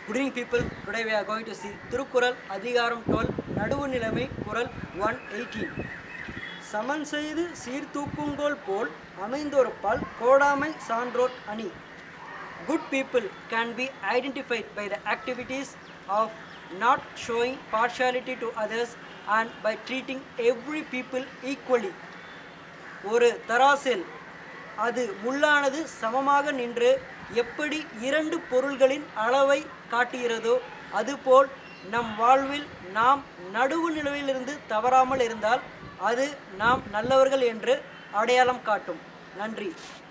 Good evening, people. Today we are going to see Thirukkural அதிகாரம் 12 நடுவு நிலைமை குறள் ஒன் எயிட்டீன் சமன் செய்து சீர்தூக்குங்கோல் போல் அமைந்தொருப்பால் கோடாமை சான்றோர் அணி Good people can be identified by the activities of not showing partiality to others and by treating every people equally. ஒரு தராசில் அது முள்ளானது சமமாக நின்று எப்படி இரண்டு பொருள்களின் அளவை காட்டுகிறதோ அதுபோல் நம் வாழ்வில் நாம் நடுவு நிலையிலிருந்து தவறாமல் இருந்தால் அது நாம் நல்லவர்கள் என்று அடையாளம் காட்டும் நன்றி